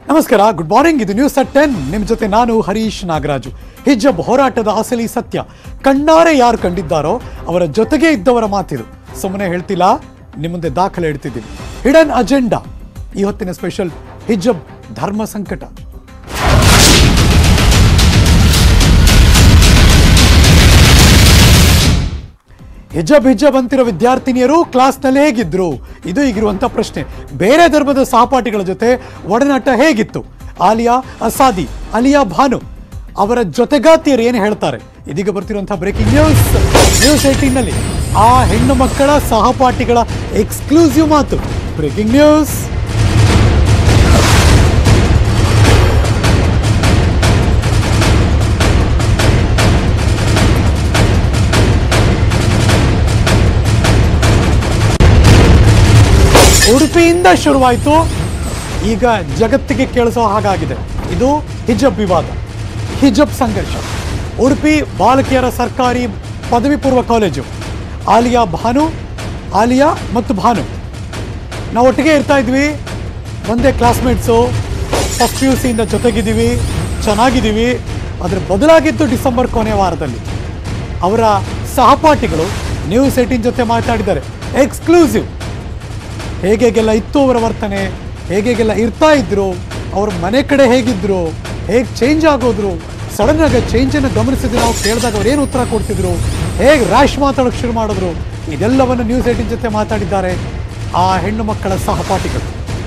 ನಮಸ್ಕಾರ good morning ಇದು news at ten ನಿಮ್ಮ ಜೊತೆ ನಾನು ಹರೀಶ್ ನಾಗರಾಜು ಹಿಜಬ್ ಹೋರಾಟದ ಅಸಲಿ ಸತ್ಯ ಕಣ್ಣಾರೆ ಯಾರು ಕಂಡಿದ್ದಾರೋ ಅವರ ಜೊತೆಗೆ ಇದ್ದವರ ಮಾತಿದು ಸುಮ್ಮನೆ ಹೇಳ್ತಿಲ್ಲ ನಿಮ್ಮ ಮುಂದೆ ದಾಖಲೆ ಇಡ್ತಿದ್ದೀನಿ ಹಿಡನ್ ಅಜೆಂಡಾ ಈ ಹೊತ್ತಿನ ಸ್ಪೆಷಲ್ ಹಿಜಬ್ ಧರ್ಮ ಸಂಕಟ ಹಿಜಬ್ ಹಿಜಬ್ ಅಂತಿರೋ ವಿದ್ಯಾರ್ಥಿನಿಯರು ಕ್ಲಾಸ್ನಲ್ಲಿ ಹೇಗಿದ್ರು ಇದು ಈಗಿರುವಂತ ಪ್ರಶ್ನೆ ಬೇರೆ ಧರ್ಮದ ಸಹಪಾಠಿಗಳ ಜೊತೆ ಒಡನಾಟ ಹೇಗಿತ್ತು ಆಲಿಯಾ ಅಸಾದಿ ಅಲಿಯಾ ಭಾನು ಅವರ ಜೊತೆಗಾತಿಯರು ಏನು ಹೇಳ್ತಾರೆ ಇದೀಗ ಬರ್ತಿರುವಂತಹ ಬ್ರೇಕಿಂಗ್ ನ್ಯೂಸ್ ನ್ಯೂಸ್ ಏಟೀನ್ ನಲ್ಲಿ ಆ ಹೆಣ್ಣು ಮಕ್ಕಳ ಸಹಪಾಠಿಗಳ ಎಕ್ಸ್ಕ್ಲೂಸಿವ್ ಮಾತು ಬ್ರೇಕಿಂಗ್ ನ್ಯೂಸ್ ಉಡುಪಿಯಿಂದ ಶುರುವಾಯಿತು ಈಗ ಜಗತ್ತಿಗೆ ಕೇಳಿಸೋ ಹಾಗಾಗಿದೆ ಇದು ಹಿಜಬ್ ವಿವಾದ ಹಿಜಬ್ ಸಂಘರ್ಷ ಉಡುಪಿ ಬಾಲಕಿಯರ ಸರ್ಕಾರಿ ಪದವಿ ಪೂರ್ವ ಕಾಲೇಜು ಆಲಿಯಾ ಭಾನು ಆಲಿಯಾ ಮತ್ತು ಭಾನು ನಾವು ಒಟ್ಟಿಗೆ ಇರ್ತಾ ಇದ್ವಿ ಒಂದೇ ಕ್ಲಾಸ್ಮೇಟ್ಸು ಫಸ್ಟ್ ಪಿ ಯು ಸಿಯಿಂದ ಜೊತೆಗಿದ್ದೀವಿ ಚೆನ್ನಾಗಿದ್ದೀವಿ ಅದರ ಬದಲಾಗಿದ್ದು ಡಿಸೆಂಬರ್ ಕೊನೆಯ ವಾರದಲ್ಲಿ ಅವರ ಸಹಪಾಠಿಗಳು ನ್ಯೂಸ್ ಏಟೀನ್ ಜೊತೆ ಮಾತಾಡಿದ್ದಾರೆ ಎಕ್ಸ್ಕ್ಲೂಸಿವ್ ಹೇಗೆಗೆಲ್ಲ ಇತ್ತು ಅವರ ವರ್ತನೆ ಹೇಗೆಗೆಲ್ಲ ಇರ್ತಾ ಇದ್ರು ಅವ್ರ ಮನೆ ಕಡೆ ಹೇಗಿದ್ರು ಹೇಗೆ ಚೇಂಜ್ ಆಗೋದ್ರು ಸಡನ್ ಆಗಿ ಚೇಂಜನ್ನು ಗಮನಿಸಿದ್ರೆ ನಾವು ಕೇಳಿದಾಗ ಅವ್ರು ಏನು ಉತ್ತರ ಕೊಡ್ತಿದ್ರು ಹೇಗೆ ರ್ಯಾಶ್ ಮಾತಾಡೋಕೆ ಶುರು ಮಾಡಿದ್ರು ಇದೆಲ್ಲವನ್ನು ನ್ಯೂಸ್ ಏಟಿನ್ ಜೊತೆ ಮಾತಾಡಿದ್ದಾರೆ ಆ ಹೆಣ್ಣು ಮಕ್ಕಳ ಸಹಪಾಠಿಗಳು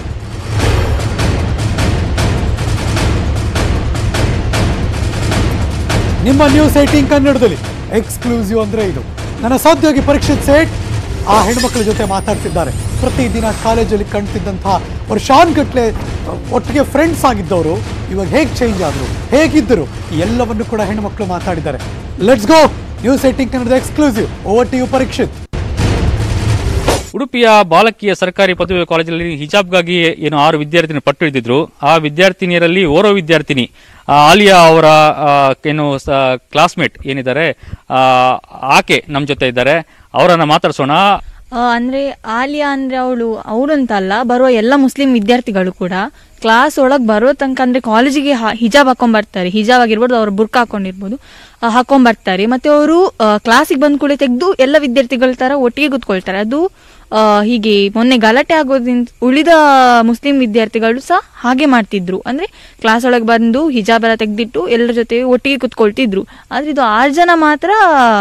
ನಿಮ್ಮ ನ್ಯೂಸ್ ಏಟೀನ್ ಕನ್ನಡದಲ್ಲಿ ಎಕ್ಸ್ಕ್ಲೂಸಿವ್ ಅಂದ್ರೆ ಇದು ನನ್ನ ಸಹೋದ್ಯೋಗಿ ಪರೀಕ್ಷಿತ್ ಸೇಠ್ ಆ ಹೆಣ್ಮಕ್ಳ ಜೊತೆ ಮಾತಾಡ್ತಿದ್ದಾರೆ ಪ್ರತಿದಿನ ಕಾಲೇಜಲ್ಲಿ ಕಾಣ್ತಿದ್ದಂತಹ ವರ್ಷಾನ್ಗಟ್ಲೆ ಒಟ್ಟಿಗೆ ಫ್ರೆಂಡ್ಸ್ ಆಗಿದ್ದವರು ಇವಾಗ ಹೇಗೆ ಚೇಂಜ್ ಆದರು ಹೇಗಿದ್ದರು ಈ ಎಲ್ಲವನ್ನು ಕೂಡ ಹೆಣ್ಮಕ್ಳು ಮಾತಾಡಿದ್ದಾರೆ ಲೆಟ್ಸ್ ಗೋ ನ್ಯೂಸ್ ಏಟೀನ್ ಕನ್ನಡದ exclusive over to you Parikshit ಉಡುಪಿಯ ಬಾಲಕಿಯ ಸರ್ಕಾರಿ ಪದವಿ ಕಾಲೇಜಲ್ಲಿ ಹಿಜಾಬ್ಗಾಗಿ ಏನು ಆರು ವಿದ್ಯಾರ್ಥಿನಿ ಪಟ್ಟು ಹಿಡಿದಿದ್ರು ಆ ವಿದ್ಯಾರ್ಥಿನಿಯರಲ್ಲಿ ಓರ್ವ ವಿದ್ಯಾರ್ಥಿನಿ ಆ, ಆಲಿಯಾ ಅವರ ಆ, ಏನು ಕ್ಲಾಸ್ಮೇಟ್ ಏನಿದ್ದಾರೆ ಆ, ಆಕೆ ನಮ್ಮ ಜೊತೆ ಇದ್ದಾರೆ ಅವರನ್ನ ಮಾತಾಡ್ಸೋಣ ಆ, ಅಂದ್ರೆ ಆಲಿಯಾ ಅಂದ್ರೆ ಅವಳು ಅವಳು ಅಂತಲ್ಲ ಬರುವ ಎಲ್ಲ ಮುಸ್ಲಿಂ ವಿದ್ಯಾರ್ಥಿಗಳು ಕೂಡ ಕ್ಲಾಸ್ ಒಳಗ್ ಬರೋ ತನಕ ಅಂದ್ರೆ ಕಾಲೇಜಿಗೆ ಹಿಜಾಬ್ ಹಾಕೊಂಡ್ ಬರ್ತಾರೆ ಹಿಜಾಬ್ ಆಗಿರ್ಬೋದು ಅವ್ರು ಬುರ್ಕ ಹಾಕೊಂಡಿರ್ಬೋದು ಆ, ಹಾಕೊಂಡ್ ಬರ್ತಾರೆ ಮತ್ತೆ ಅವರು ಕ್ಲಾಸಿಗೆ ಬಂದ ಕೂಡ ತೆಗೆದು ಎಲ್ಲ ವಿದ್ಯಾರ್ಥಿಗಳ ತರ ಒಟ್ಟಿಗೆ ಕೂತ್ಕೊಳ್ತಾರೆ ಅದು ಆ, ಹೀಗೆ ಮೊನ್ನೆ ಗಲಾಟೆ ಆಗೋದ್ರಿಂದ ಉಳಿದ ಮುಸ್ಲಿಂ ವಿದ್ಯಾರ್ಥಿಗಳು ಸಹ ಹಾಗೆ ಮಾಡ್ತಿದ್ರು ಅಂದ್ರೆ ಕ್ಲಾಸ್ ಒಳಗೆ ಬಂದು ಹಿಜಾಬ್ ಎಲ್ಲ ತೆಗೆದಿಟ್ಟು ಎಲ್ಲರ ಜೊತೆ ಒಟ್ಟಿಗೆ ಕೂತ್ಕೊಳ್ತಿದ್ರು ಆದ್ರೆ ಇದು ಆರು ಜನ ಮಾತ್ರ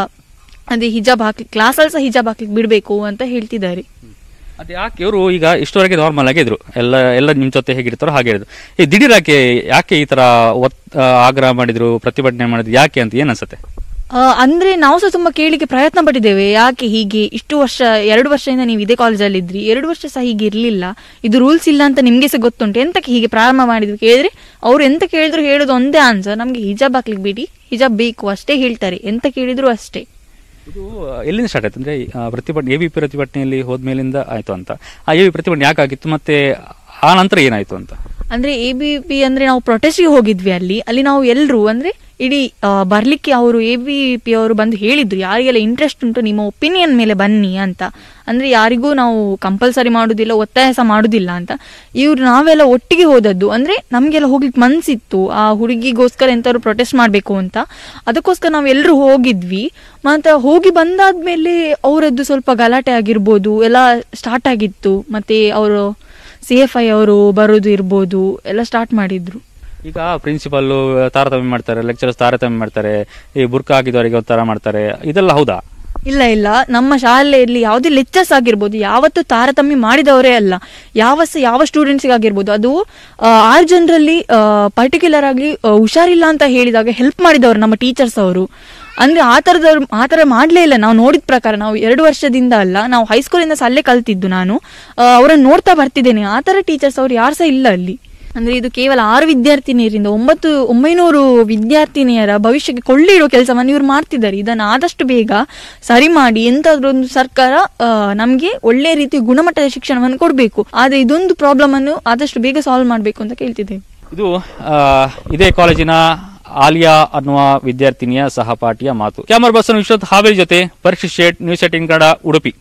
ಅದೇ ಹಿಜಾಬ್ ಹಾಕ್ಲಿ ಕ್ಲಾಸಲ್ಲಿ ಸಹ ಹಿಜಾಬ್ ಹಾಕ್ಲಿಕ್ಕೆ ಬಿಡಬೇಕು ಅಂತ ಹೇಳ್ತಿದ್ದಾರೆ ಅದೇ ಯಾಕೆ ಇವರು ಈಗ ಇಷ್ಟವರೆಗೆ ನಾರ್ಮಲ್ ಆಗಿದ್ರು ಎಲ್ಲ ಎಲ್ಲ ನಿಮ್ ಜೊತೆ ಹೇಗಿರ್ತಾರೋ ಹಾಗೆ ಇರೋದು ಈ ದಿಢೀರ್ ಯಾಕೆ ಯಾಕೆ ಈ ತರ ಒತ್ ಆ, ಆಗ್ರಹ ಮಾಡಿದ್ರು ಪ್ರತಿಭಟನೆ ಮಾಡಿದ್ರು ಯಾಕೆ ಅಂತ ಏನ್ ಅನ್ಸುತ್ತೆ ಆ, ಅಂದ್ರೆ ನಾವು ಸಹ ತುಂಬಾ ಕೇಳಿಕ್ಕೆ ಪ್ರಯತ್ನ ಪಟ್ಟಿದ್ದೇವೆ ಯಾಕೆ ಹೀಗೆ ಇಷ್ಟು ವರ್ಷ ಎರಡು ವರ್ಷದಿಂದ ನೀವು ಇದೇ ಕಾಲೇಜಲ್ಲಿ ಇದ್ರಿ ಎರಡು ವರ್ಷ ಸಹ ಹೀಗೆ ಇರ್ಲಿಲ್ಲ ಇದು ರೂಲ್ಸ್ ಇಲ್ಲ ಅಂತ ನಿಮ್ಗೆ ಸಹ ಗೊತ್ತುಂಟು ಎಂತಕ್ಕೆ ಹೀಗೆ ಪ್ರಾರಂಭ ಮಾಡಿದ್ವಿ ಕೇಳಿದ್ರೆ ಅವ್ರು ಎಂತ ಕೇಳಿದ್ರು ಹೇಳೋದು ಒಂದೇ ಆನ್ಸರ್ ನಮ್ಗೆ ಹಿಜಾಬ್ ಹಾಕ್ಲಿಕ್ಕೆ ಬಿಡಿ ಹಿಜಾಬ್ ಬೇಕು ಅಷ್ಟೇ ಹೇಳ್ತಾರೆ ಎಂತ ಕೇಳಿದ್ರು ಅಷ್ಟೇ ಇದು ಎಲ್ಲಿಂದ ಸ್ಟಾರ್ಟ್ ಆಯ್ತು ಅಂದ್ರೆ ಆ, ಪ್ರತಿಭಟನೆ ಎ ಬಿ ಪ್ರತಿಭಟನೆಯಲ್ಲಿ ಹೋದ್ಮೇಲಿಂದ ಆಯ್ತು ಅಂತ ಆ ಎ ಬಿ ಪ್ರತಿಭಟನೆ ಯಾಕಾಗಿತ್ತು ಮತ್ತೆ ಆ ನಂತರ ಏನಾಯ್ತು ಅಂತ ಅಂದ್ರೆ ಎ ಬಿ ಪಿ ಅಂದ್ರೆ ನಾವು ಪ್ರೊಟೆಸ್ಟ್ಗೆ ಹೋಗಿದ್ವಿ ಅಲ್ಲಿ ಅಲ್ಲಿ ನಾವು ಎಲ್ಲರೂ ಅಂದ್ರೆ ಇಡೀ ಆ, ಬರ್ಲಿಕ್ಕೆ ಅವರು ಎ ಬಿ ಪಿ ಅವರು ಬಂದು ಹೇಳಿದ್ರು ಯಾರಿಗೆಲ್ಲ ಇಂಟ್ರೆಸ್ಟ್ ಉಂಟು ನಿಮ್ಮ ಒಪಿನಿಯನ್ ಮೇಲೆ ಬನ್ನಿ ಅಂತ ಅಂದ್ರೆ ಯಾರಿಗೂ ನಾವು ಕಂಪಲ್ಸರಿ ಮಾಡುದಿಲ್ಲ ಒತ್ತಾಯ ಸಹ ಮಾಡುದಿಲ್ಲ ಅಂತ ಇವ್ರು ನಾವೆಲ್ಲ ಒಟ್ಟಿಗೆ ಹೋದದ್ದು ಅಂದ್ರೆ ನಮ್ಗೆಲ್ಲ ಹೋಗ್ಲಿಕ್ಕೆ ಮನ್ಸಿತ್ತು ಆ ಹುಡುಗಿಗೋಸ್ಕರ ಎಂತಾದ್ರು ಪ್ರೊಟೆಸ್ಟ್ ಮಾಡ್ಬೇಕು ಅಂತ ಅದಕ್ಕೋಸ್ಕರ ನಾವು ಎಲ್ಲರೂ ಹೋಗಿದ್ವಿ ಮತ್ತೆ ಹೋಗಿ ಬಂದಾದ್ಮೇಲೆ ಅವರದ್ದು ಸ್ವಲ್ಪ ಗಲಾಟೆ ಆಗಿರ್ಬೋದು ಎಲ್ಲ ಸ್ಟಾರ್ಟ್ ಆಗಿತ್ತು ಮತ್ತೆ ಅವರು ಸಿ ಎಫ್ ಐ ಅವರು ಬರೋದು ಇರ್ಬೋದು ಎಲ್ಲ ಸ್ಟಾರ್ಟ್ ಮಾಡಿದ್ರು ಈಗ ಪ್ರಿನ್ಸಿಪಲ್ ತಾರತಮ್ಯ ಮಾಡ್ತಾರೆ ಲೆಕ್ಚರರ್ಸ್ ತಾರತಮ್ಯ ಮಾಡ್ತಾರೆ ಈ ಬುರ್ಕ ಆಗಿದ್ದವರಿಗೆ ಒಂಥರ ಮಾಡ್ತಾರೆ ಇದೆಲ್ಲ ಹೌದಾ ಇಲ್ಲ ಇಲ್ಲ ನಮ್ಮ ಶಾಲೆಯಲ್ಲಿ ಯಾವುದೇ ಲೆಕ್ಚರ್ಸ್ ಆಗಿರ್ಬೋದು ಯಾವತ್ತೂ ತಾರತಮ್ಯ ಮಾಡಿದವರೇ ಅಲ್ಲ ಯಾವ ಸ ಯಾವ ಸ್ಟೂಡೆಂಟ್ಸ್ಗೆ ಆಗಿರ್ಬೋದು ಅದು ಆ, ಆರು ಜನರಲ್ಲಿ ಪರ್ಟಿಕ್ಯುಲರ್ ಆಗಿ ಆ, ಹುಷಾರಿಲ್ಲ ಅಂತ ಹೇಳಿದಾಗ ಹೆಲ್ಪ್ ಮಾಡಿದವರು ನಮ್ಮ ಟೀಚರ್ಸ್ ಅವರು ಅಂದ್ರೆ ಆ ಥರದವ್ರು ಆ ಥರ ಮಾಡಲೇ ಇಲ್ಲ ನಾವು ನೋಡಿದ ಪ್ರಕಾರ ನಾವು ಎರಡು ವರ್ಷದಿಂದ ಅಲ್ಲ ನಾವು ಹೈಸ್ಕೂಲಿಂದ ಸಹ ಅಲ್ಲೇ ಕಲ್ತಿದ್ದು ನಾನು ಆ, ಅವರನ್ನು ನೋಡ್ತಾ ಬರ್ತಿದ್ದೇನೆ ಆ ಥರ ಟೀಚರ್ಸ್ ಅವ್ರು ಯಾರು ಸಹ ಇಲ್ಲ ಅಲ್ಲಿ ಅಂದ್ರೆ ಇದು ಕೇವಲ ಆರು ವಿದ್ಯಾರ್ಥಿನಿಯರಿಂದ ಒಂಬತ್ತು ಒಂಬೈನೂರು ವಿದ್ಯಾರ್ಥಿನಿಯರ ಭವಿಷ್ಯಕ್ಕೆ ಕೊಳ್ಳಿ ಇಡೋ ಕೆಲಸವನ್ನು ಇವ್ರು ಮಾಡ್ತಿದ್ದಾರೆ ಇದನ್ನು ಆದಷ್ಟು ಬೇಗ ಸರಿ ಮಾಡಿ ಎಂತಾದ್ರೂ ಒಂದು ಸರ್ಕಾರ ಆ, ನಮ್ಗೆ ಒಳ್ಳೆ ರೀತಿ ಗುಣಮಟ್ಟದ ಶಿಕ್ಷಣವನ್ನು ಕೊಡಬೇಕು ಆದ್ರೆ ಇದೊಂದು ಪ್ರಾಬ್ಲಮ್ ಅನ್ನು ಆದಷ್ಟು ಬೇಗ ಸಾಲ್ವ್ ಮಾಡಬೇಕು ಅಂತ ಕೇಳ್ತಿದ್ದೇವೆ ಇದು ಆ, ಇದೇ ಕಾಲೇಜಿನ ಆಲಿಯಾ ಅನ್ನುವ ವಿದ್ಯಾರ್ಥಿನಿಯ ಸಹಪಾಠಿಯ ಮಾತು ಕ್ಯಾಮರಾ ಪರ್ಸನ್ ವಿಶ್ವನಾಥ್ ಹಾವೇರಿ ಜೊತೆ ಪರೀಕ್ಷಿತ್ ಶೇಟ್ ನ್ಯೂಸ್ ಏಟಿನ್ ಕನ್ನಡ ಉಡುಪಿ